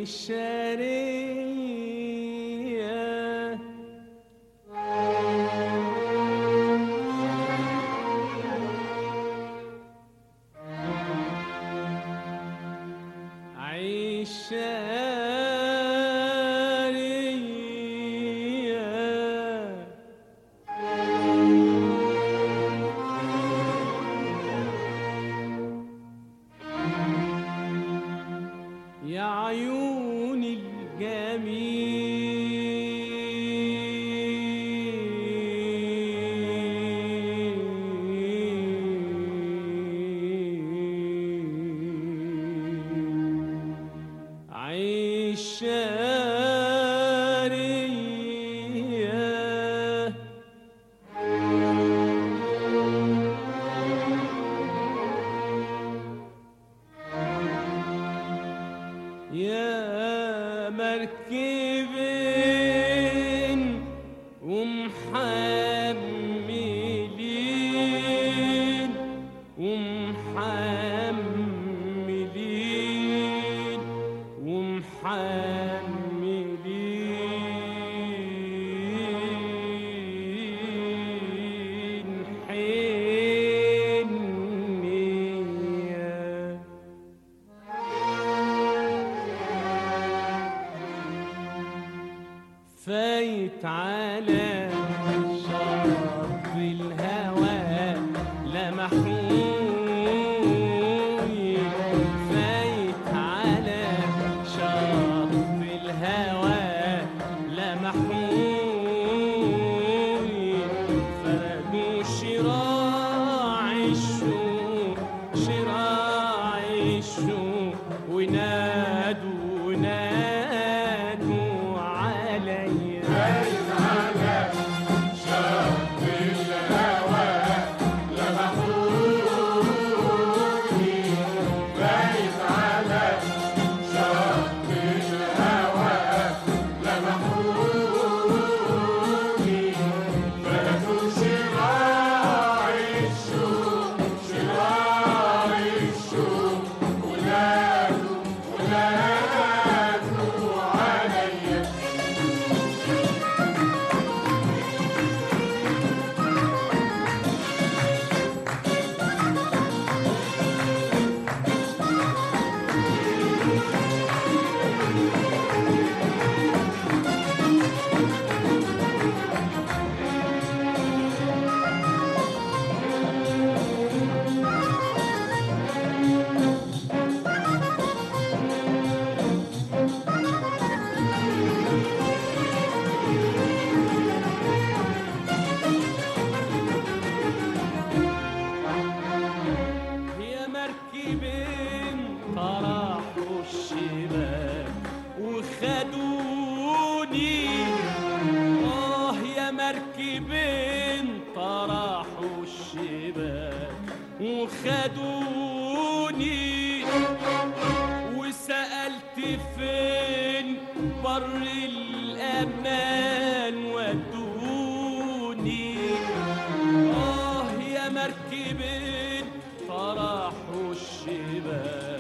عيشارية عيشارية يا عيون الجميل عيشارية يا مركبين ومحملين ومحملين ومحملين حنيه فايت على شط الهوى لمحوي فايت على شط الهوى لمحوي فردوا شراع الشوق شراع الشوق ونادوا نادوا عليا يا مركبين طرحوا الشباك وخدوني آه يا مركبين طرحوا الشباك وخدوني وسألت فين بر الأمان ودوني آه يا مركبين طرحوا الشباك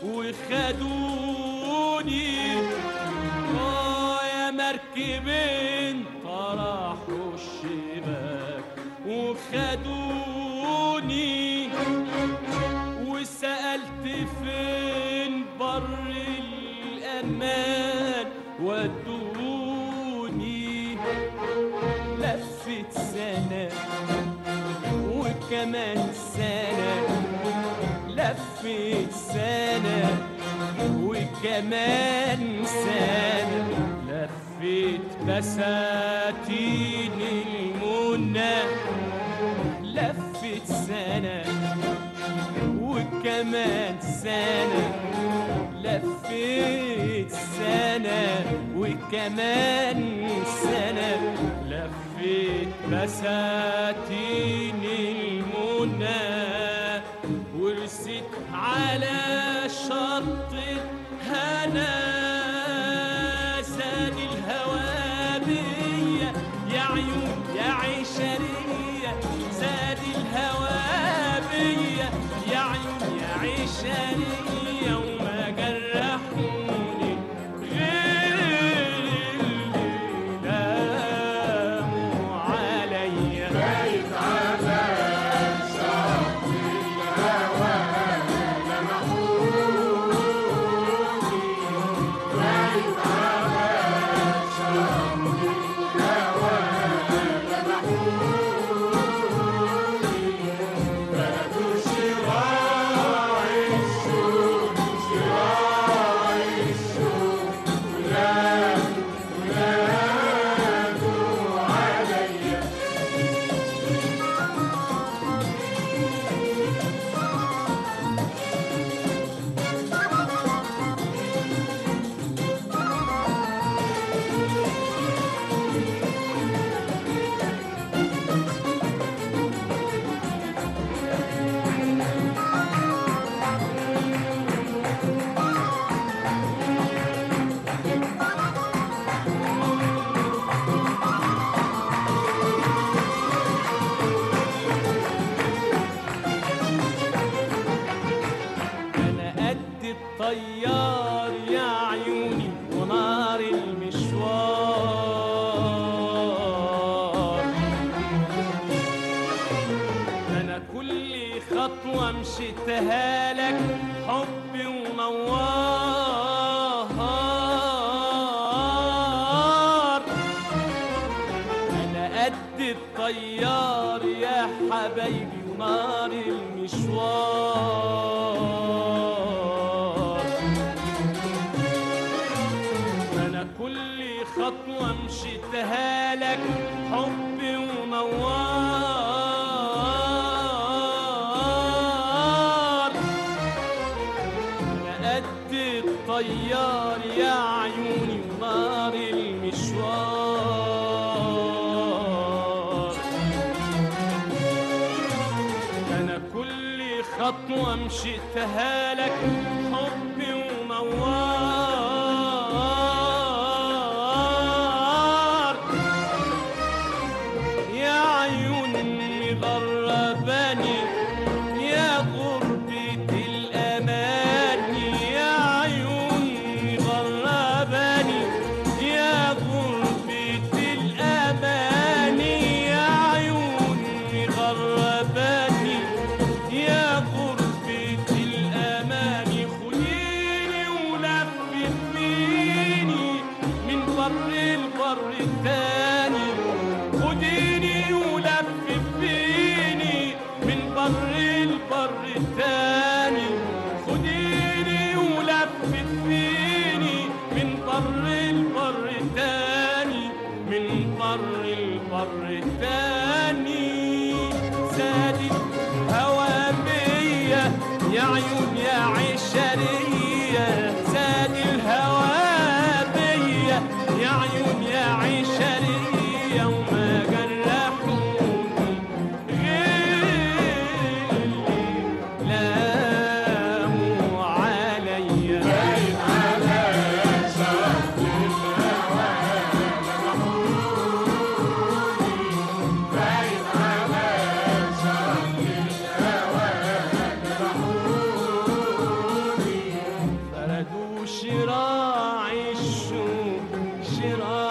وخدوني آه يا مركبين طرحوا الشباك وخدوني وسألت فين بر الأمان ودوني لفت سنة وكمان سنة لفت سنة وكمان سنة لفت بساتين المنى لفت سنة وكمان سنة لفيت سنة وكمان سنة لفيت بساتين المنى ورست على شط الهنا زاد الهوى بيا يا عيون يا عشرية زاد الهوى بيا يا عيون يا عشرية وما جرحوني خطوة مشيتها لك حبي ونوار أنا قد الطيار يا حبايبي ونار المشوار أنا كل خطوة مشيتها لك حبي ونوار أنا قد الطيار يا عيوني ونار المشوار أنا كل خطوة مشيتها لك حبي ونوار يا عيوني غرباني يا غربة الأماني يا عيوني غرباني يا غربة الأماني يا عيوني غرباني يا غربة الأماني خليني ولففيني من بر البر التاني خديني ولففيني من بر البر التاني خديني ولففيني من بر البر التاني من بر البر التاني زادي هوا بيا يا عيون يا عشرية زاد الهوى بيا يا عيون يا عشرية وما جرحوني غير اللي لاموا عليا فردوا شراع الشوق شراع